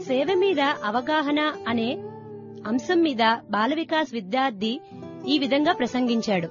సేవ మీద అవగాహన అనే అంశం మీద బాల వికాస్ విద్యార్థి ఈ విధంగా ప్రసంగించాడు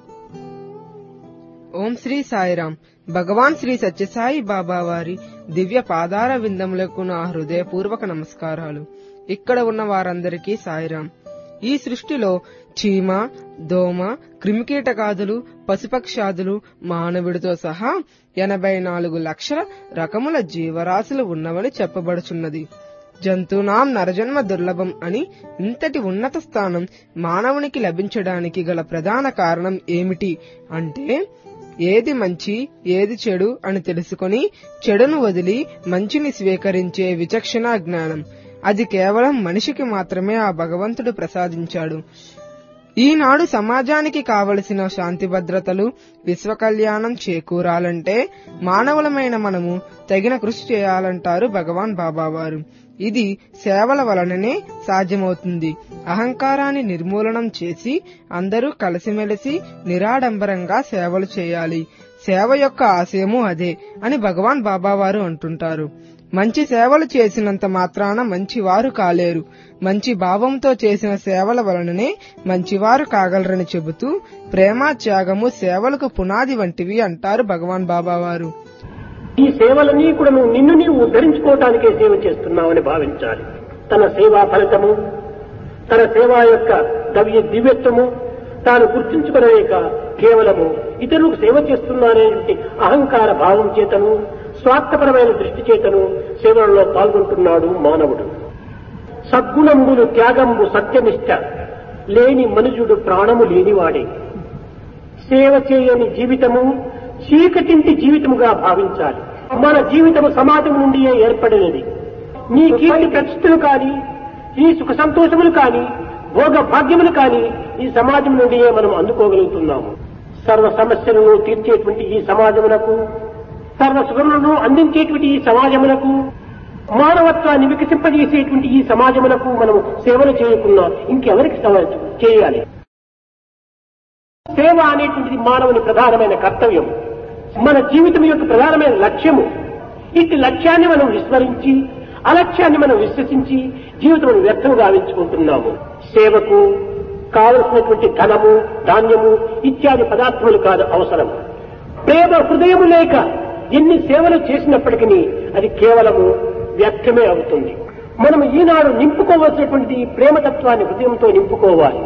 ఓం శ్రీ సాయిరాం భగవాన్ శ్రీ సత్యసాయి బాబా వారి దివ్య పాదార విందములకు నా హృదయపూర్వక నమస్కారాలు ఇక్కడ ఉన్న వారందరికీ సాయిరాం ఈ సృష్టిలో చీమ దోమ క్రిమికీటకాదులు పశుపక్షాదులు మానవుడితో సహా ఎనభై నాలుగు లక్షల రకముల జీవరాశులు ఉన్నవని చెప్పబడుచున్నది జంతునాం నరజన్మ దుర్లభం అని ఇంతటి ఉన్నత స్థానం మానవునికి లభించడానికి గల ప్రధాన కారణం ఏమిటి అంటే ఏది మంచి ఏది చెడు అని తెలుసుకొని చెడును వదిలి మంచిని స్వీకరించే విచక్షణ జ్ఞానం అది కేవలం మనిషికి మాత్రమే ఆ భగవంతుడు ప్రసాదించాడు ఈనాడు సమాజానికి కావలసిన శాంతి భద్రతలు విశ్వ కళ్యాణం చేకూరాలంటే మానవులమైన మనము తగిన కృషి చేయాలంటారు భగవాన్ బాబావారు ఇది సేవల వలననే సాధ్యమవుతుంది అహంకారాన్ని నిర్మూలనం చేసి అందరూ కలిసిమెలిసి నిరాడంబరంగా సేవలు చేయాలి సేవ యొక్క ఆశయము అదే అని భగవాన్ బాబావారు అంటుంటారు మంచి సేవలు చేసినంత మాత్రాన మంచివారు కాలేరు మంచి భావంతో చేసిన సేవల వలననే మంచివారు కాగలరని చెబుతూ ప్రేమ త్యాగము సేవలకు పునాది వంటివి అంటారు భగవాన్ బాబావారు ఈ సేవలన్నీ కూడా నువ్వు నిన్ను నీవు ఉద్ధరించుకోవటానికే సేవ చేస్తున్నావని భావించాలి తన సేవా ఫలితము తన సేవా యొక్క దవ్య దివ్యత్వము తాను గుర్తించుకోలేక కేవలము ఇతరులకు సేవ చేస్తున్నాననేటువంటి అహంకార భావం చేతను స్వార్థపరమైన దృష్టి చేతను సేవలలో పాల్గొంటున్నాడు మానవుడు సద్గుణంబులు త్యాగంబు సత్యనిష్ట లేని మనుజుడు ప్రాణము లేనివాడే సేవ చేయని జీవితము చీకటింటి జీవితముగా భావించాలి మన జీవితము సమాజం నుండియే ఏర్పడినది నీ కీర్తి ప్రతిష్టలు కాని ఈ సుఖ సంతోషములు కాని భోగ భాగ్యములు కాని ఈ సమాజం నుండియే మనం అందుకోగలుగుతున్నాము సర్వ సమస్యలను తీర్చేటువంటి ఈ సమాజమునకు సర్వ సుఖములను అందించేటువంటి ఈ సమాజమునకు మానవత్వాన్ని వికసింపజేసేటువంటి ఈ సమాజమునకు మనము సేవలు చేయకున్నా ఇంకెవరికి సేవ చేయాలి సేవ అనేటువంటిది మానవుని ప్రధానమైన కర్తవ్యం మన జీవితం యొక్క ప్రధానమైన లక్ష్యము ఇట్టి లక్ష్యాన్ని మనం విస్మరించి అలక్ష్యాన్ని మనం విశ్వసించి జీవితం వ్యర్థం గావించుకుంటున్నాము సేవకు కావలసినటువంటి ధనము ధాన్యము ఇత్యాది పదార్థములు కాదు అవసరం ప్రేమ హృదయము లేక ఎన్ని సేవలు చేసినప్పటికీ అది కేవలము వ్యర్థమే అవుతుంది మనం ఈనాడు నింపుకోవలసినటువంటిది ఈ ప్రేమతత్వాన్ని హృదయంతో నింపుకోవాలి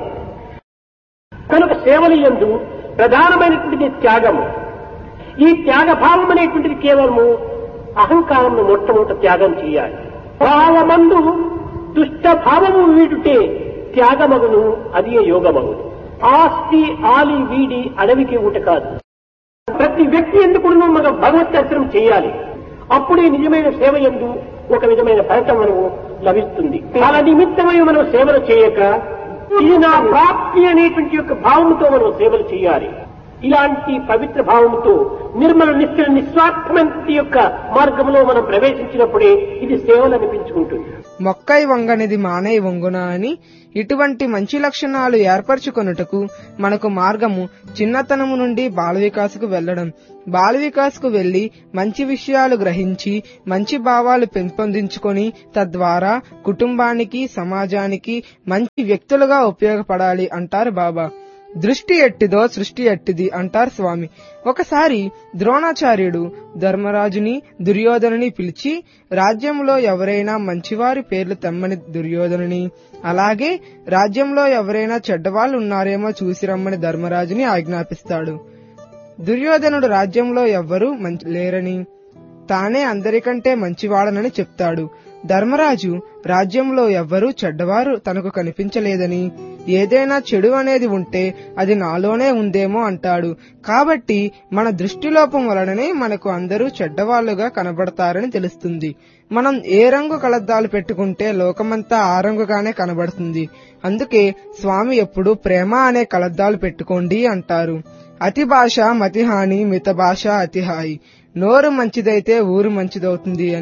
కనుక సేవలు ఎందు ప్రధానమైనటువంటిది త్యాగము ఈ త్యాగభావం అనేటువంటిది కేవలము అహంకారంను మొట్టమొదట త్యాగం చేయాలి భావమందు దుష్ట భావము వీడుటే త్యాగమగును అది యోగమగును ఆస్తి ఆలి వీడి అడవికి ఊట కాదు ప్రతి వ్యక్తి ఎందుకు మనం భగవత్ దర్శనం చేయాలి అప్పుడే నిజమైన సేవ ఎందు ఒక విధమైన ఫలితం మనకు లభిస్తుంది అలా నిమిత్తమై మనం సేవలు చేయక ఇది నా ప్రాప్తి అనేటువంటి యొక్క భావంతో మనం సేవలు చేయాలి ఇలాంటి పవిత్ర భావంతో నిర్మల నిశ్చల నిస్వార్థమైన యొక్క మార్గంలో మనం ప్రవేశించినప్పుడే ఇది సేవలు అనిపించుకుంటుంది మొక్కై వంగనిది మానై వంగున అని ఇటువంటి మంచి లక్షణాలు ఏర్పరచుకొనుటకు మనకు మార్గము చిన్నతనము నుండి బాల వికాసకు వెళ్లడం బాల వికాసకు వెళ్లి మంచి విషయాలు గ్రహించి మంచి భావాలు పెంపొందించుకొని తద్వారా కుటుంబానికి సమాజానికి మంచి వ్యక్తులుగా ఉపయోగపడాలి అంటారు బాబా దృష్టి ఎట్టిదో సృష్టి ఎట్టిది అంటారు స్వామి ఒకసారి ద్రోణాచార్యుడు ధర్మరాజుని దుర్యోధనుని పిలిచి రాజ్యంలో ఎవరైనా మంచివారి పేర్లు తెమ్మని దుర్యోధనుని అలాగే రాజ్యంలో ఎవరైనా చెడ్డవాళ్ళు ఉన్నారేమో చూసి రమ్మని ధర్మరాజుని ఆజ్ఞాపిస్తాడు దుర్యోధనుడు రాజ్యంలో ఎవ్వరూ మంచి లేరని తానే అందరికంటే మంచివాడనని చెప్తాడు ధర్మరాజు రాజ్యంలో ఎవ్వరూ చెడ్డవారు తనకు కనిపించలేదని ఏదైనా చెడు అనేది ఉంటే అది నాలోనే ఉందేమో అంటాడు కాబట్టి మన దృష్టిలోపం వలననే మనకు అందరూ చెడ్డవాళ్లుగా కనబడతారని తెలుస్తుంది మనం ఏ రంగు కలద్దాలు పెట్టుకుంటే లోకమంతా ఆ రంగుగానే కనబడుతుంది అందుకే స్వామి ఎప్పుడు ప్రేమ అనే కలద్దాలు పెట్టుకోండి అంటారు అతి భాష మతిహాని మిత భాష అతిహాయి నోరు మంచిదైతే ఊరు మంచిదవుతుంది అని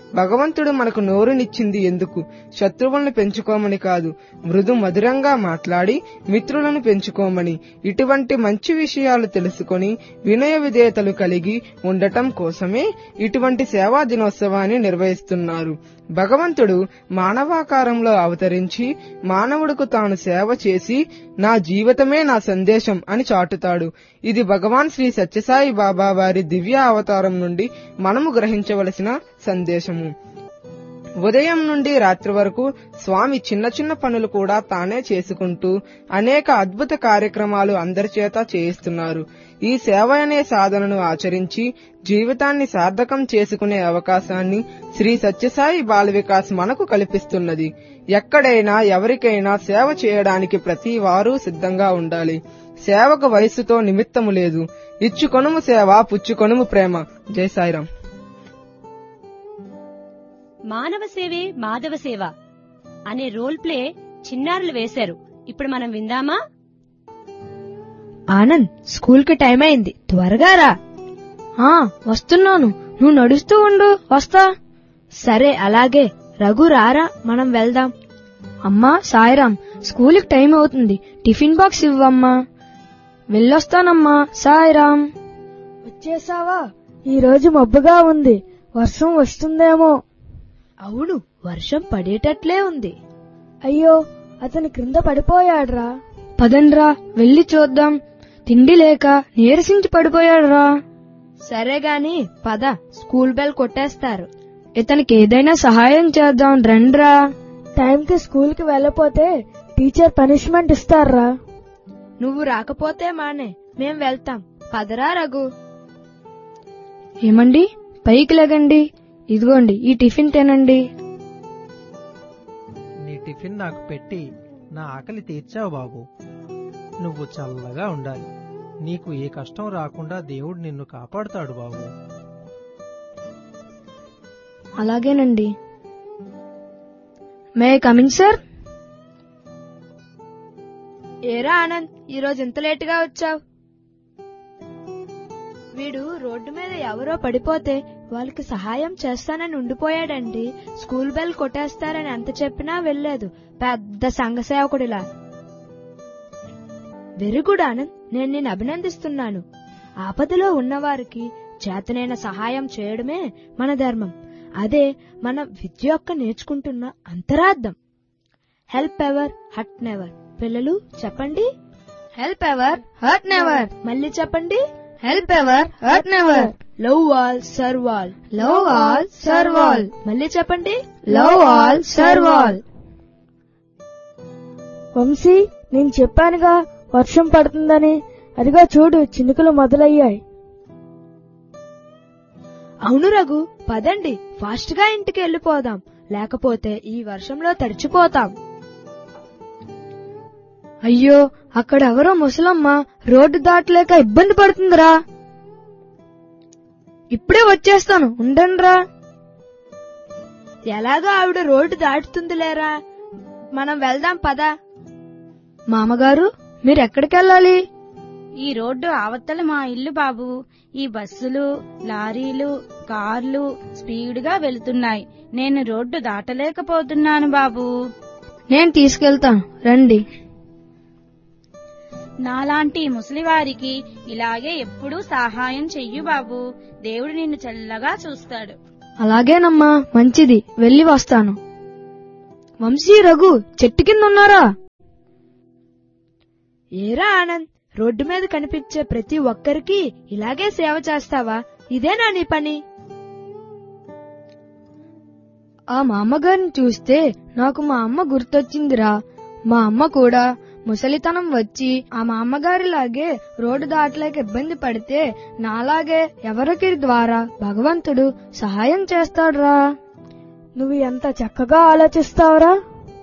భగవంతుడు మనకు నోరునిచ్చింది ఎందుకు శత్రువులను పెంచుకోమని కాదు మృదు మధురంగా మాట్లాడి మిత్రులను పెంచుకోమని ఇటువంటి మంచి విషయాలు తెలుసుకొని వినయ విధేయతలు కలిగి ఉండటం కోసమే ఇటువంటి సేవా దినోత్సవాన్ని నిర్వహిస్తున్నారు భగవంతుడు మానవాకారంలో అవతరించి మానవుడుకు తాను సేవ చేసి నా జీవితమే నా సందేశం అని చాటుతాడు ఇది భగవాన్ శ్రీ సత్యసాయి బాబా వారి దివ్య అవతారం నుండి మనము గ్రహించవలసిన సందేశము ఉదయం నుండి రాత్రి వరకు స్వామి చిన్న చిన్న పనులు కూడా తానే చేసుకుంటూ అనేక అద్భుత కార్యక్రమాలు అందరి చేత చేయిస్తున్నారు ఈ సేవ అనే సాధనను ఆచరించి జీవితాన్ని సార్థకం చేసుకునే అవకాశాన్ని శ్రీ సత్యసాయి బాల వికాస్ మనకు కల్పిస్తున్నది ఎక్కడైనా ఎవరికైనా సేవ చేయడానికి ప్రతి వారు సిద్ధంగా ఉండాలి సేవకు వయస్సుతో నిమిత్తము లేదు ఇచ్చుకొనుము సేవ పుచ్చుకొనుము ప్రేమ జై సాయిరాం మానవ సేవే మాధవ సేవ అనే రోల్ ప్లే చిన్నారులు వేశారు ఇప్పుడు మనం విందామా ఆనంద్ స్కూల్ కి టైం అయింది త్వరగా రా ఆ వస్తున్నాను నువ్వు నడుస్తూ ఉండు వస్తా సరే అలాగే రఘు రారా మనం వెళ్దాం అమ్మా సాయిరాం స్కూల్ కి టైం అవుతుంది టిఫిన్ బాక్స్ ఇవ్వమ్మా వెళ్ళొస్తానమ్మా సాయిరాం వచ్చేసావా ఈ రోజు మబ్బుగా ఉంది వర్షం వస్తుందేమో అవును వర్షం పడేటట్లే ఉంది అయ్యో అతను క్రింద పడిపోయాడ్రా పదండ్రా వెళ్ళి చూద్దాం తిండి లేక నీరసించి పడిపోయాడురా సరే గాని పద స్కూల్ బెల్ కొట్టేస్తారు ఇతనికి ఏదైనా సహాయం చేద్దాం రండ్రా టైంకి స్కూల్ కి వెళ్ళపోతే టీచర్ పనిష్మెంట్ ఇస్తారా నువ్వు రాకపోతే మానే మేం వెళ్తాం పదరా రఘు ఏమండి పైకి లెగండి ఇదిగోండి ఈ టిఫిన్ తినండి నీ టిఫిన్ నాకు పెట్టి నా ఆకలి తీర్చావు బాబు నువ్వు చల్లగా ఉండాలి నీకు ఏ కష్టం రాకుండా దేవుడు నిన్ను కాపాడుతాడు బాబు అలాగేనండి మే కమింగ్ సార్ ఏరా ఆనంద్ ఈరోజు ఇంత లేటుగా వచ్చావు వీడు రోడ్డు మీద ఎవరో పడిపోతే వాళ్ళకి సహాయం చేస్తానని ఉండిపోయాడండి స్కూల్ బెల్ కొట్టేస్తారని ఎంత చెప్పినా వెళ్ళలేదు పెద్ద సంఘ సేవకుడిలా వెరీ గుడ్ ఆనంద్ నేను నిన్ను అభినందిస్తున్నాను ఆపదలో ఉన్నవారికి చేతనైన సహాయం చేయడమే మన ధర్మం అదే మన విద్య యొక్క నేర్చుకుంటున్న అంతరార్థం హెల్ప్ ఎవర్ హట్ నెవర్ పిల్లలు చెప్పండి హెల్ప్ ఎవర్ హర్ట్ నెవర్ మళ్ళీ చెప్పండి help ever hurt never love all serve all love all serve all మళ్ళీ చెప్పండి love all serve all Vamsi నేను చెప్పానుగా వర్షం పడుతుందని అదిగో చూడు చినుకులు మొదలయ్యాయి అవును రఘు పదండి ఫాస్ట్ గా ఇంటికి వెళ్ళిపోదాం లేకపోతే ఈ వర్షంలో తడిచిపోతాం అయ్యో అక్కడ ఎవరో ముసలమ్మ రోడ్డు దాటలేక ఇబ్బంది పడుతుందిరా ఇప్పుడే వచ్చేస్తాను ఉండండిరా ఎలాగో ఆవిడ రోడ్డు దాటుతుంది లేరా మనం వెళ్దాం పదా మామగారు మీరు ఎక్కడికి వెళ్ళాలి ఈ రోడ్డు ఆవత్తల మా ఇల్లు బాబు ఈ బస్సులు లారీలు కార్లు స్పీడ్గా వెళ్తున్నాయి నేను రోడ్డు దాటలేకపోతున్నాను బాబు నేను తీసుకెళ్తాను రండి నాలాంటి ముసలివారికి ఇలాగే ఎప్పుడూ సహాయం చెయ్యు బాబు దేవుడు నిన్ను చల్లగా చూస్తాడు అలాగేనమ్మా మంచిది వెళ్ళి వస్తాను వంశీ రఘు చెట్టు కింద ఉన్నారా ఏరా ఆనంద్ రోడ్డు మీద కనిపించే ప్రతి ఒక్కరికి ఇలాగే సేవ చేస్తావా ఇదేనా నీ పని ఆ మా అమ్మగారిని చూస్తే నాకు మా అమ్మ గుర్తొచ్చిందిరా మా అమ్మ కూడా ముసలితనం వచ్చి ఆ మా అమ్మగారిలాగే రోడ్డు దాటలేక ఇబ్బంది పడితే నాలాగే ఎవరికి ద్వారా భగవంతుడు సహాయం చేస్తాడురా నువ్వు ఎంత చక్కగా ఆలోచిస్తావురా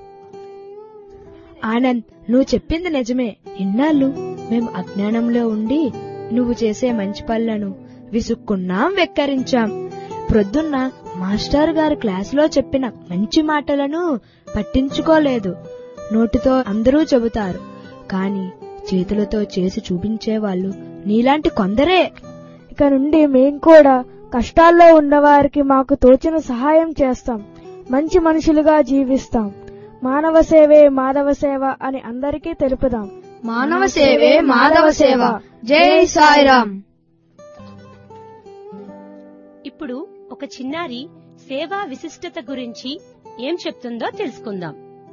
ఆనంద్ నువ్వు చెప్పింది నిజమే ఇన్నాళ్ళు మేము అజ్ఞానంలో ఉండి నువ్వు చేసే మంచి పనులను విసుక్కున్నాం వెక్కరించాం ప్రొద్దున్న మాస్టర్ గారు క్లాసులో చెప్పిన మంచి మాటలను పట్టించుకోలేదు నోటితో అందరూ చెబుతారు కాని చేతులతో చేసి చూపించేవాళ్ళు నీలాంటి కొందరే ఇక నుండి మేం కూడా కష్టాల్లో ఉన్నవారికి మాకు తోచిన సహాయం చేస్తాం మంచి మనుషులుగా జీవిస్తాం మానవ సేవే మాధవ సేవ అని అందరికీ తెలుపుదాం మానవ సేవే మాధవ సేవ జై సాయిరాం ఇప్పుడు ఒక చిన్నారి సేవా విశిష్టత గురించి ఏం చెప్తుందో తెలుసుకుందాం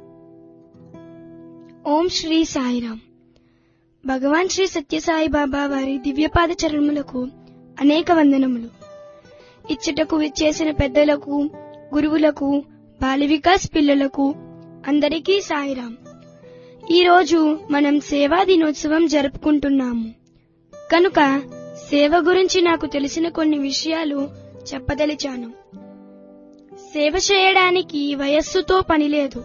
ఓం శ్రీ సాయిరాం భగవాన్ శ్రీ సత్యసాయి బాబా వారి దివ్యపాద చరణములకు అనేక వందనములు ఇచ్చటకు విచ్చేసిన పెద్దలకు గురువులకు బాల వికాస్ పిల్లలకు అందరికీ సాయిరాం ఈరోజు మనం సేవా దినోత్సవం జరుపుకుంటున్నాము కనుక సేవ గురించి నాకు తెలిసిన కొన్ని విషయాలు చెప్పదలిచాను సేవ చేయడానికి వయస్సుతో పనిలేదు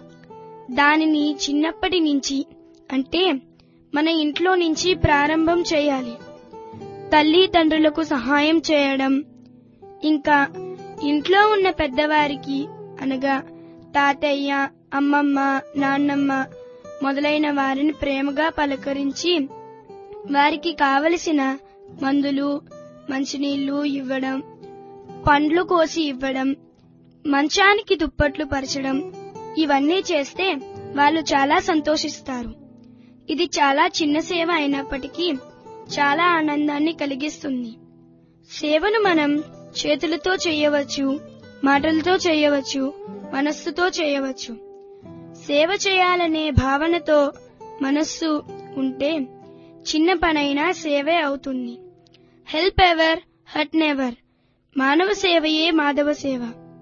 దానిని చిన్నప్పటి నుంచి అంటే మన ఇంట్లో నుంచి ప్రారంభం చేయాలి తల్లి తండ్రులకు సహాయం చేయడం ఇంకా ఇంట్లో ఉన్న పెద్దవారికి అనగా తాతయ్య అమ్మమ్మ నాన్నమ్మ మొదలైన వారిని ప్రేమగా పలకరించి వారికి కావలసిన మందులు మంచినీళ్లు ఇవ్వడం పండ్లు కోసి ఇవ్వడం మంచానికి దుప్పట్లు పరచడం ఇవన్నీ చేస్తే వాళ్ళు చాలా సంతోషిస్తారు ఇది చాలా చిన్న సేవ అయినప్పటికీ చాలా ఆనందాన్ని కలిగిస్తుంది సేవను మనం చేతులతో చేయవచ్చు మాటలతో చేయవచ్చు మనస్సుతో చేయవచ్చు సేవ చేయాలనే భావనతో మనస్సు ఉంటే చిన్న పనైనా సేవే అవుతుంది హెల్ప్ ఎవర్ హట్ నెవర్ మానవ సేవయే మాధవ సేవ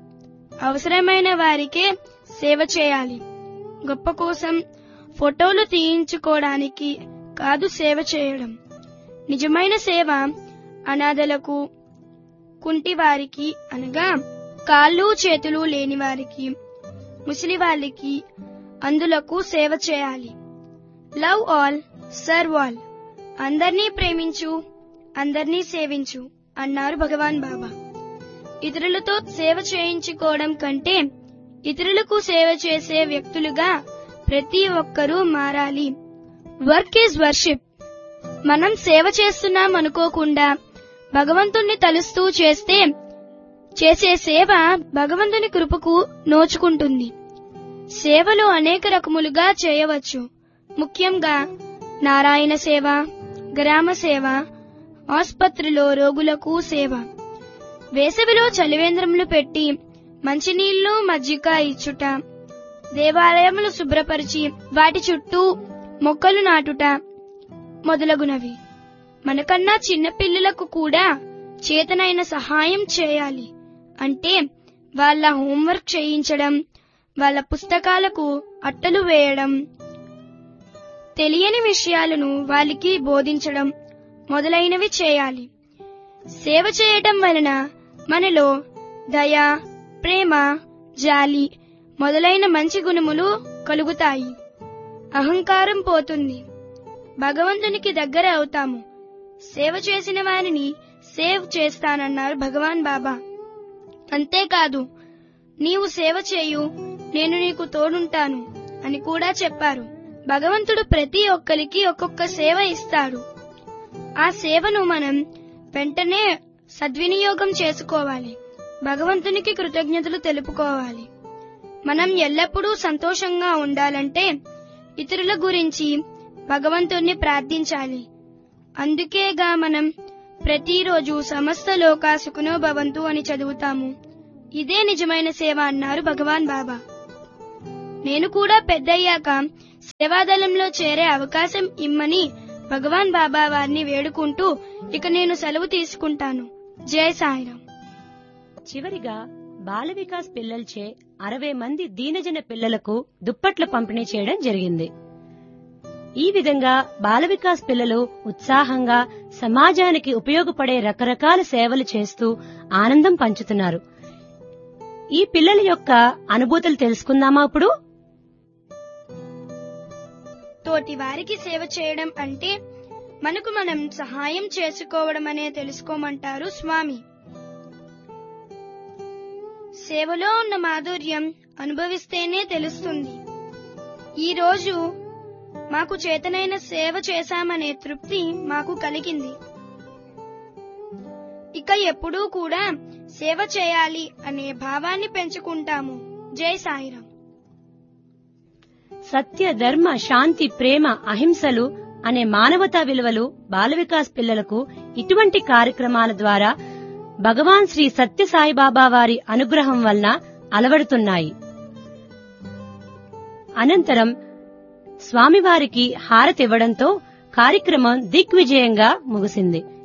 అవసరమైన వారికే సేవ చేయాలి గొప్ప కోసం ఫోటోలు తీయించుకోవడానికి కాదు సేవ చేయడం నిజమైన సేవ అనాథలకు కుంటివారికి అనగా కాళ్ళు చేతులు లేని వారికి ముసలి వాళ్ళకి అందులకు సేవ చేయాలి లవ్ ఆల్ సర్వ్ ఆల్ అందర్నీ ప్రేమించు అందర్నీ సేవించు అన్నారు భగవాన్ బాబా ఇతరులతో సేవ చేయించుకోవడం కంటే ఇతరులకు సేవ చేసే వ్యక్తులుగా ప్రతి ఒక్కరూ మారాలి వర్క్ ఈజ్ వర్షిప్ మనం సేవ చేస్తున్నాం అనుకోకుండా భగవంతుణ్ణి తలుస్తూ చేస్తే చేసే సేవ భగవంతుని కృపకు నోచుకుంటుంది సేవలు అనేక రకములుగా చేయవచ్చు ముఖ్యంగా నారాయణ సేవ గ్రామ సేవ ఆసుపత్రిలో రోగులకు సేవ వేసవిలో చలివేంద్రములు పెట్టి మంచినీళ్లు మజ్జిగ ఇచ్చుట దేవాలయములు శుభ్రపరిచి వాటి చుట్టూ మొక్కలు నాటుట మొదలగునవి మనకన్నా చిన్న పిల్లలకు కూడా చేతనైన సహాయం చేయాలి అంటే వాళ్ళ హోంవర్క్ చేయించడం వాళ్ళ పుస్తకాలకు అట్టలు వేయడం తెలియని విషయాలను వాళ్ళకి బోధించడం మొదలైనవి చేయాలి సేవ చేయటం వలన మనలో దయ ప్రేమ జాలి మొదలైన మంచి గుణములు కలుగుతాయి అహంకారం పోతుంది భగవంతునికి దగ్గర అవుతాము సేవ చేసిన వారిని సేవ్ చేస్తానన్నారు భగవాన్ బాబా అంతేకాదు నీవు సేవ చేయు నేను నీకు తోడుంటాను అని కూడా చెప్పారు భగవంతుడు ప్రతి ఒక్కరికి ఒక్కొక్క సేవ ఇస్తాడు ఆ సేవను మనం వెంటనే సద్వినియోగం చేసుకోవాలి భగవంతునికి కృతజ్ఞతలు తెలుపుకోవాలి మనం ఎల్లప్పుడూ సంతోషంగా ఉండాలంటే ఇతరుల గురించి భగవంతుణ్ణి ప్రార్థించాలి అందుకేగా మనం ప్రతిరోజు సమస్త లోకా సుఖనో భవంతు అని చదువుతాము ఇదే నిజమైన సేవ అన్నారు భగవాన్ బాబా నేను కూడా పెద్దయ్యాక సేవాదళంలో చేరే అవకాశం ఇమ్మని భగవాన్ బాబా వారిని వేడుకుంటూ ఇక నేను సెలవు తీసుకుంటాను జై సాయిరాం చివరిగా బాల వికాస్ పిల్లలచే అరవై మంది దీనజన పిల్లలకు దుప్పట్లు పంపిణీ చేయడం జరిగింది ఈ విధంగా బాల వికాస్ పిల్లలు ఉత్సాహంగా సమాజానికి ఉపయోగపడే రకరకాల సేవలు చేస్తూ ఆనందం పంచుతున్నారు ఈ పిల్లల యొక్క అనుభూతులు తెలుసుకుందామా ఇప్పుడు తోటి వారికి సేవ చేయడం అంటే మనకు మనం సహాయం చేసుకోవడం అనే తెలుసుకోమంటారు స్వామి సేవలో ఉన్న మాధుర్యం అనుభవిస్తేనే తెలుస్తుంది ఈ రోజు మాకు చేతనైన సేవ చేశామనే తృప్తి మాకు కలిగింది ఇక ఎప్పుడూ కూడా సేవ చేయాలి అనే భావాన్ని పెంచుకుంటాము జై సాయిరాం సత్య ధర్మ శాంతి ప్రేమ అహింసలు అనే మానవతా విలువలు బాల వికాస్ పిల్లలకు ఇటువంటి కార్యక్రమాల ద్వారా భగవాన్ శ్రీ సత్య సాయిబాబా వారి అనుగ్రహం వలన అలవడుతున్నాయి అనంతరం స్వామివారికి హారతివ్వడంతో కార్యక్రమం దిగ్విజయంగా ముగిసింది